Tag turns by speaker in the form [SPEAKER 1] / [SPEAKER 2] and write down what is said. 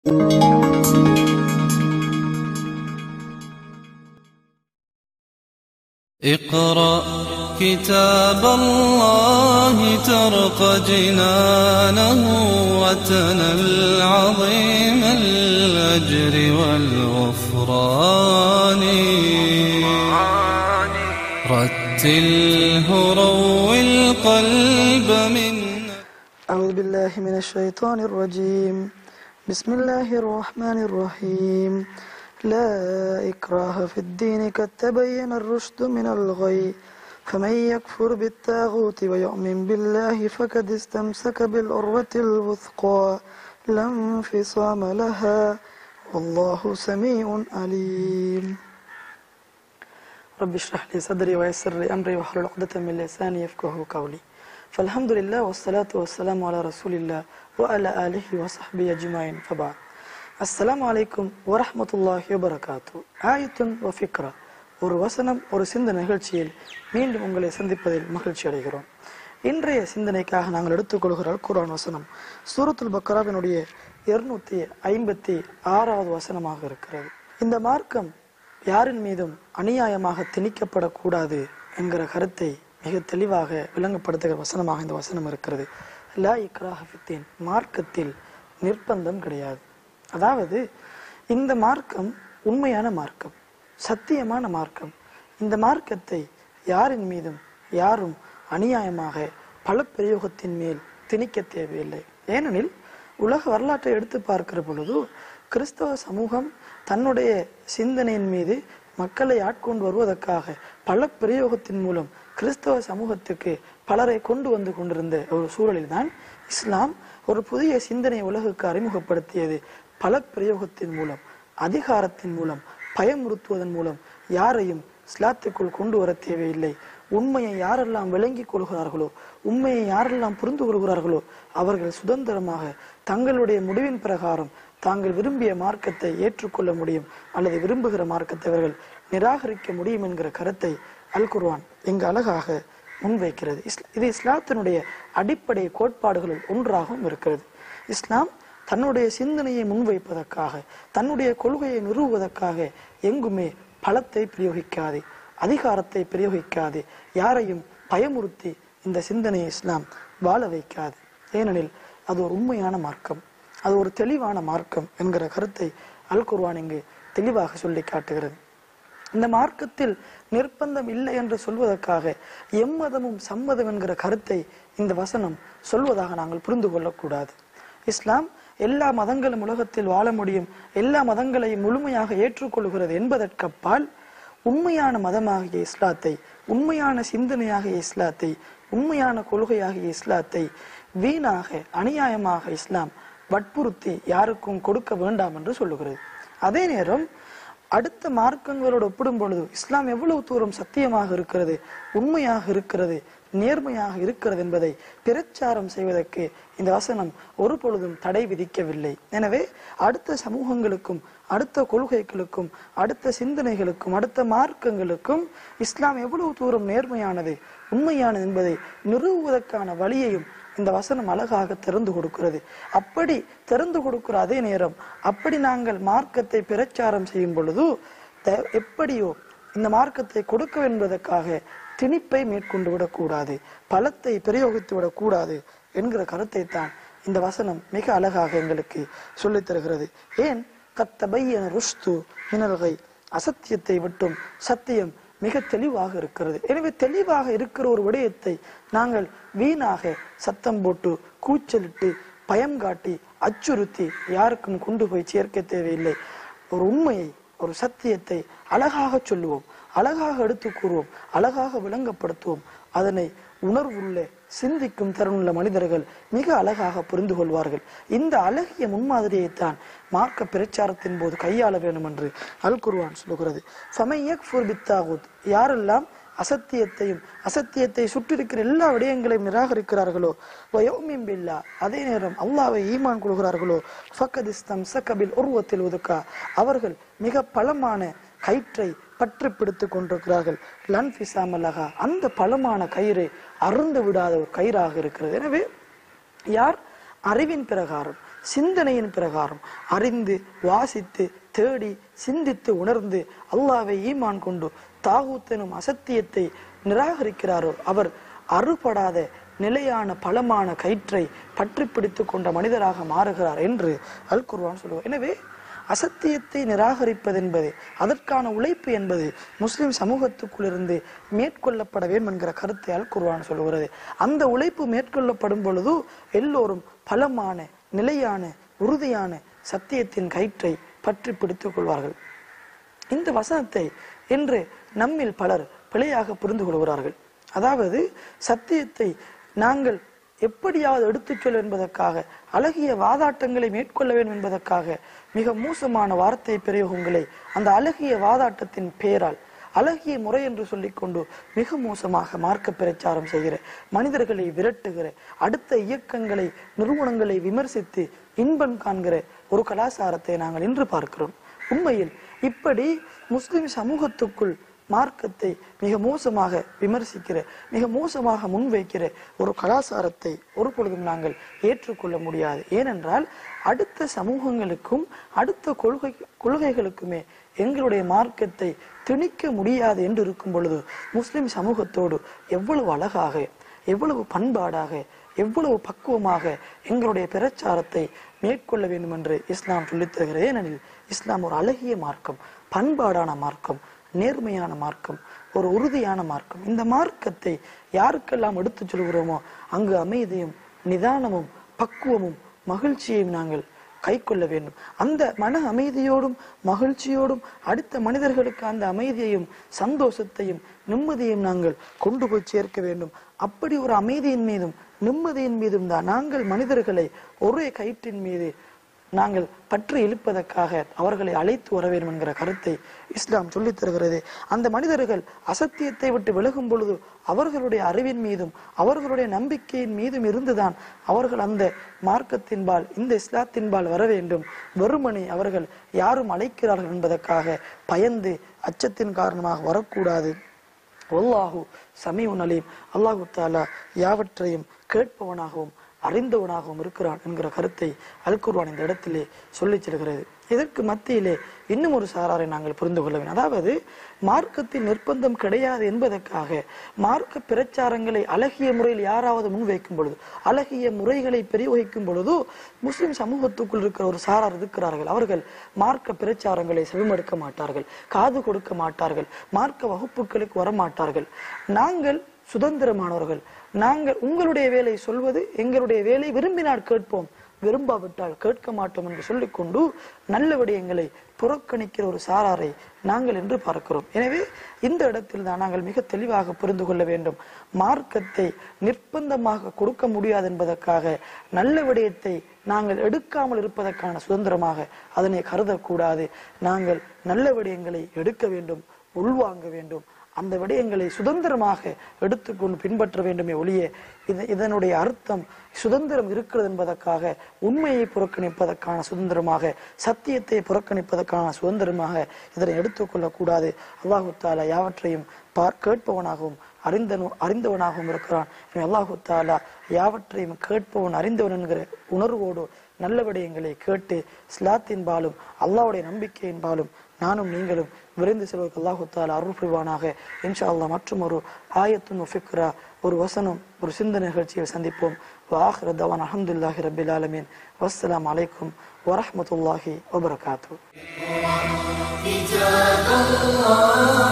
[SPEAKER 1] اقرأ كتاب الله ترق جنانه وتنل عظيم الأجر والغفران رتله روي القلب من
[SPEAKER 2] أعوذ بالله من الشيطان الرجيم بسم الله الرحمن الرحيم لا إكراه في الدين قد تبين الرشد من الغي فمن يكفر بالطاغوت ويؤمن بالله فقد استمسك بالعروة الوثقى لا انفصام لها والله سميع عليم رب اشرح لي صدري ويسر لي أمري واحلل عقدة من لساني يفقه قولي فالحمد لله والصلاة والسلام على رسول الله وعلى آله وصحبه أجمعين فبعد السلام عليكم ورحمة الله وبركاته آية وفكرة ஒரு வசனம் ஒரு சிந்தனை நிகழ்ச்சியில் மீண்டும் உங்களை சந்திப்பதில் மகிழ்ச்சி அடைகிறோம் இன்றைய சிந்தனைக்காக நாங்கள் எடுத்துக்கொள்கிற குரான் வசனம் சூரத்துல் பக்ராவினுடைய இருநூத்தி ஐம்பத்தி ஆறாவது வசனமாக இருக்கிறது இந்த மார்க்கம் யாரின் மீதும் அநியாயமாக திணிக்கப்படக்கூடாது என்கிற கருத்தை மிக தெளிவாக விளங்கப்படுத்துகிற வசனமாக இந்த வசனம் இருக்கிறது லா இக்ராஹ ஃபித்தீன் மார்க்கத்தில் நிர்பந்தம் கிடையாது அதாவது இந்த மார்க்கம் உண்மையான மார்க்கம் சத்தியமான மார்க்கம் இந்த மார்க்கத்தை யாரின் மீதும் யாரும் அநியாயமாக பல பிரயோகத்தின் மேல் திணிக்க தேவையில்லை ஏனெனில் உலக வரலாற்றை எடுத்து பார்க்கிற பொழுது கிறிஸ்தவ சமூகம் தன்னுடைய சிந்தனையின் மீது மக்களை ஆட்கொண்டு வருவதற்காக பல பிரயோகத்தின் மூலம் கிறிஸ்தவ சமூகத்துக்கு பலரை கொண்டு வந்து கொண்டிருந்த ஒரு சூழலில் தான் இஸ்லாம் ஒரு புதிய சிந்தனை உலகுக்கு அறிமுகப்படுத்தியது பல பிரயோகத்தின் மூலம் அதிகாரத்தின் மூலம் பயமுறுத்துவதன் மூலம் யாரையும் இஸ்லாத்துக்குள் கொண்டு வர தேவையில்லை உண்மையை யாரெல்லாம் விளங்கிக் கொள்கிறார்களோ உண்மையை யாரெல்லாம் புரிந்து கொள்கிறார்களோ அவர்கள் சுதந்திரமாக தங்களுடைய முடிவின் பிரகாரம் தாங்கள் விரும்பிய மார்க்கத்தை ஏற்றுக்கொள்ள முடியும் அல்லது விரும்புகிற மார்க்கத்தை அவர்கள் நிராகரிக்க முடியும் என்கிற கருத்தை அல் குர்ஆன் இங்கு அழகாக முன்வைக்கிறது இஸ்ல- இது இஸ்லாத்தினுடைய அடிப்படை கோட்பாடுகளில் ஒன்றாகவும் இருக்கிறது இஸ்லாம் தன்னுடைய சிந்தனையை முன்வைப்பதற்காக தன்னுடைய கொள்கையை நிறுவுவதற்காக எங்குமே பலத்தை பிரயோகிக்காது அதிகாரத்தை பிரயோகிக்காது யாரையும் பயமுறுத்தி இந்த சிந்தனையை இஸ்லாம் வாழ வைக்காது ஏனெனில் அது ஒரு உண்மையான மார்க்கம் அது ஒரு தெளிவான மார்க்கம் என்கிற கருத்தை அல் குர்ஆன் இங்கு தெளிவாக சொல்லி காட்டுகிறது இந்த மார்க்கத்தில் நிர்பந்தம் இல்லை என்று சொல்வதற்காக எம்மதமும் சம்மதம் என்கிற கருத்தை இந்த வசனம் சொல்வதாக நாங்கள் புரிந்து கொள்ளக்கூடாது இஸ்லாம் எல்லா மதங்களும் உலகத்தில் வாழ முடியும் எல்லா மதங்களையும் முழுமையாக ஏற்றுக்கொள்கிறது என்பதற்கப்பால் உண்மையான மதமாகிய இஸ்லாத்தை உண்மையான சிந்தனையாகிய இஸ்லாத்தை உண்மையான கொள்கையாகிய இஸ்லாத்தை வீணாக அநியாயமாக இஸ்லாம் வற்புறுத்தி யாருக்கும் கொடுக்க வேண்டாம் என்று சொல்லுகிறது அதே நேரம் அடுத்த மார்க்கங்களோடு ஒப்பிடும் பொழுது இஸ்லாம் எவ்வளவு தூரம் சத்தியமாக இருக்கிறது உண்மையாக இருக்கிறது நேர்மையாக இருக்கிறது என்பதை பிரச்சாரம் செய்வதற்கு இந்த வசனம் ஒரு பொழுதும் தடை விதிக்கவில்லை எனவே அடுத்த சமூகங்களுக்கும் அடுத்த கொள்கைகளுக்கும் அடுத்த சிந்தனைகளுக்கும் அடுத்த மார்க்கங்களுக்கும் இஸ்லாம் எவ்வளவு தூரம் நேர்மையானது உண்மையானது என்பதை நிறுவுவதற்கான வழியையும் இந்த வசனம் அழகாக திறந்து கொடுக்கிறது அப்படி திறந்து கொடுக்கிற அதே நேரம் அப்படி நாங்கள் மார்க்கத்தை பிரச்சாரம் செய்யும் பொழுது த- எப்படியோ இந்த மார்க்கத்தை கொடுக்க என்பதற்காக திணிப்பை மேற்கொண்டு விடக்கூடாது பலத்தை பிரயோகித்து விடக்கூடாது என்கிற கருத்தை தான் இந்த வசனம் மிக அழகாக எங்களுக்கு சொல்லித் தருகிறது ஏன் கத்தபையன ருஷ்து மினல்கை அசத்தியத்தை விட்டும் சத்தியம் மிக தெளிவாக இருக்கிறது எனவே தெளிவாக இருக்கிற ஒரு விடயத்தை நாங்கள் வீணாக சத்தம் போட்டு கூச்சலிட்டு பயம் காட்டி அச்சுறுத்தி யாருக்கும் கொண்டு போய் சேர்க்க தேவையில்லை ஒரு உண்மையை ஒரு சத்தியத்தை அழகாக சொல்லுவோம் அழகாக எடுத்து கூறுவோம் அழகாக விளங்கப்படுத்துவோம் அதனை உணர்வுள்ள சிந்திக்கும் திறனுள்ள மனிதர்கள் மிக அழகாக புரிந்து கொள்வார்கள் இந்த அழகிய முன்மாதிரியைத்தான் மார்க்க பிரச்சாரத்தின் போது கையாள வேண்டும் என்று அல் குர்ஆன் சொல்லுகிறது ஃபமையக் ஃபுர் பித்தாகுத் யாரெல்லாம் அசத்தியத்தையும் அசத்தியத்தை சுற்றிருக்கிற எல்லா விடயங்களையும் நிராகரிக்கிறார்களோ வயோமிம் பில்லா அதே நேரம் அல்லாவை ஈமான் கொள்கிறார்களோ ஃபக்கதிஸ்தம் சக்கபில் உருவத்தில் ஒதுக்கா அவர்கள் மிக பலமான கயிற்றை பற்றி பிடித்துக் கொண்டிருக்கிறார்கள் லன் ஃபிசாமல்லகா அந்த பலமான கயிறு அருந்து விடாத ஒரு கயிறாக இருக்கிறது எனவே யார் அறிவின் பிரகாரம் சிந்தனையின் பிரகாரம் அறிந்து வாசித்து தேடி சிந்தித்து உணர்ந்து அல்லாவை ஈமான் கொண்டு தாகூத்தெனும் அசத்தியத்தை நிராகரிக்கிறாரோ அவர் அறுபடாத நிலையான பலமான கயிற்றை பற்றி பிடித்துக் கொண்ட மனிதராக மாறுகிறார் என்று அல் குர்ஆன் சொல்லுவார் எனவே அசத்தியத்தை நிராகரிப்பது என்பது அதற்கான உழைப்பு என்பது முஸ்லிம் சமூகத்துக்குள்ளிருந்து மேற்கொள்ளப்பட வேண்டும் என்கிற கருத்தை அல் குர்ஆன் சொல்லுகிறது அந்த உழைப்பு மேற்கொள்ளப்படும் பொழுது எல்லோரும் பலமான நிலையான உறுதியான சத்தியத்தின் கயிற்றை பற்றி பிடித்துக் கொள்வார்கள் இந்த வசனத்தை இன்று நம்மில் பலர் பிழையாக புரிந்து கொள்கிறார்கள் அதாவது சத்தியத்தை நாங்கள் எப்படியாவது எடுத்துச் சொல்ல என்பதற்காக அழகிய வாதாட்டங்களை மேற்கொள்ள வேண்டும் என்பதற்காக மிக மோசமான வார்த்தை பிரயோகங்களை அந்த அழகிய வாதாட்டத்தின் பெயரால் அழகிய முறை என்று சொல்லிக்கொண்டு மிக மோசமாக மார்க்க பிரச்சாரம் செய்கிற மனிதர்களை விரட்டுகிற அடுத்த இயக்கங்களை நிறுவனங்களை விமர்சித்து இன்பம் காண்கிற ஒரு கலாச்சாரத்தை நாங்கள் இன்று பார்க்கிறோம் உண்மையில் இப்படி முஸ்லிம் சமூகத்துக்குள் மார்க்கத்தை மிக மோசமாக விமர்சிக்கிற மிக மோசமாக முன்வைக்கிற ஒரு கலாச்சாரத்தை ஒரு பொழுதும் நாங்கள் ஏற்றுக்கொள்ள முடியாது ஏனென்றால் அடுத்த சமூகங்களுக்கும் அடுத்த கொள்கை கொள்கைகளுக்குமே எங்களுடைய மார்க்கத்தை திணிக்க முடியாது என்று இருக்கும் பொழுது முஸ்லிம் சமூகத்தோடு எவ்வளவு அழகாக எவ்வளவு பண்பாடாக எவ்வளவு பக்குவமாக எங்களுடைய பிரச்சாரத்தை மேற்கொள்ள வேண்டும் என்று இஸ்லாம் சொல்லித் தருகிறது ஏனெனில் இஸ்லாம் ஒரு அழகிய மார்க்கம் பண்பாடான மார்க்கம் நேர்மையான மார்க்கம் ஒரு உறுதியான மார்க்கம் இந்த மார்க்கத்தை யாருக்கெல்லாம் எடுத்துச் சொல்கிறோமோ அங்கு அமைதியும் நிதானமும் பக்குவமும் மகிழ்ச்சியையும் நாங்கள் கை கொள்ள வேண்டும் அந்த மன அமைதியோடும் மகிழ்ச்சியோடும் அடுத்த மனிதர்களுக்கு அந்த அமைதியையும் சந்தோஷத்தையும் நிம்மதியையும் நாங்கள் கொண்டு போய் சேர்க்க வேண்டும் அப்படி ஒரு அமைதியின் மீதும் நிம்மதியின் மீதும் தான் நாங்கள் மனிதர்களை ஒரே கயிற்றின் மீது நாங்கள் பற்றி இழுப்பதற்காக அவர்களை அழைத்து வர வேண்டும் என்கிற கருத்தை இஸ்லாம் சொல்லித் தருகிறது அந்த மனிதர்கள் அசத்தியத்தை விட்டு விலகும் பொழுது அவர்களுடைய அறிவின் மீதும் அவர்களுடைய நம்பிக்கையின் மீதும் இருந்துதான் அவர்கள் அந்த மார்க்கத்தின்பால் இந்த இஸ்லாத்தின்பால் வர வேண்டும் வெறுமனே அவர்கள் யாரும் அழைக்கிறார்கள் என்பதற்காக பயந்து அச்சத்தின் காரணமாக வரக்கூடாது ஒல்லாஹு சமீஉன் அலீம் அல்லாஹு தாலா யாவற்றையும் கேட்பவனாகவும் அறிந்தவனாகவும் இருக்கிறான் என்கிற கருத்தை அல்குர்வான் இந்த இடத்திலே சொல்லிச் செல்கிறது இதற்கு மத்தியிலே இன்னும் ஒரு சாராரை நாங்கள் புரிந்து கொள்ள வேண்டும் அதாவது மார்க்கத்தில் நிர்பந்தம் கிடையாது என்பதற்காக மார்க்க பிரச்சாரங்களை அழகிய முறையில் யாராவது முன்வைக்கும் பொழுது அழகிய முறைகளை பிரயோகிக்கும் பொழுது முஸ்லிம் சமூகத்துக்குள் இருக்கிற ஒரு சாரார் இருக்கிறார்கள் அவர்கள் மார்க்க பிரச்சாரங்களை செவிமடுக்க மாட்டார்கள் காது கொடுக்க மாட்டார்கள் மார்க்க வகுப்புகளுக்கு வர மாட்டார்கள் நாங்கள் சுதந்திரமானவர்கள் நாங்கள் உங்களுடைய வேலை சொல்வது எங்களுடைய வேலை விரும்பினால் கேட்போம் விரும்பாவிட்டால் கேட்க மாட்டோம் என்று சொல்லிக்கொண்டு நல்ல விடயங்களை புறக்கணிக்கிற ஒரு சாராரை நாங்கள் என்று பார்க்கிறோம் எனவே இந்த இடத்தில் தான் நாங்கள் மிக தெளிவாக புரிந்து கொள்ள வேண்டும் மார்க்கத்தை நிர்பந்தமாக கொடுக்க முடியாது என்பதற்காக நல்ல விடயத்தை நாங்கள் எடுக்காமல் இருப்பதற்கான சுதந்திரமாக அதனை கருதக்கூடாது நாங்கள் நல்ல விடயங்களை எடுக்க வேண்டும் உள்வாங்க வேண்டும் அந்த விடயங்களை சுதந்திரமாக எடுத்துக்கொண்டு பின்பற்ற வேண்டுமே ஒழிய இது இதனுடைய அர்த்தம் சுதந்திரம் இருக்கிறது என்பதற்காக உண்மையை புறக்கணிப்பதற்கான சுதந்திரமாக சத்தியத்தை புறக்கணிப்பதற்கான சுதந்திரமாக இதனை எடுத்துக்கொள்ளக் கூடாது அல்லாஹு தாலா யாவற்றையும் பார் கேட்பவனாகவும் அறிந்தனு அறிந்தவனாகவும் இருக்கிறான் எனவே அல்லாஹு தாலா யாவற்றையும் கேட்பவன் அறிந்தவன் என்கிற உணர்வோடு நல்ல விடயங்களை கேட்டு ஸ்லாத்தின்பாலும் அல்லாஹ்வுடைய நம்பிக்கையின்பாலும் நானும் நீங்களும் விரைந்து செல்வதற்கு அல்லாஹு தாலா அருள் புரிவானாக இன்ஷா அல்லாஹ் மற்றும் ஒரு ஆயத்துன் ஃபிக்ரா ஒரு வசனம் ஒரு சிந்தனை நிகழ்ச்சியில் சந்திப்போம் வாஹிர தவான் அஹமதுல்லாஹி ரபில் ஆலமீன் வஸ்ஸலாம் அலைக்கும் வரஹ்மத்துல்லாஹி வபரகாத்து
[SPEAKER 1] كتاب الله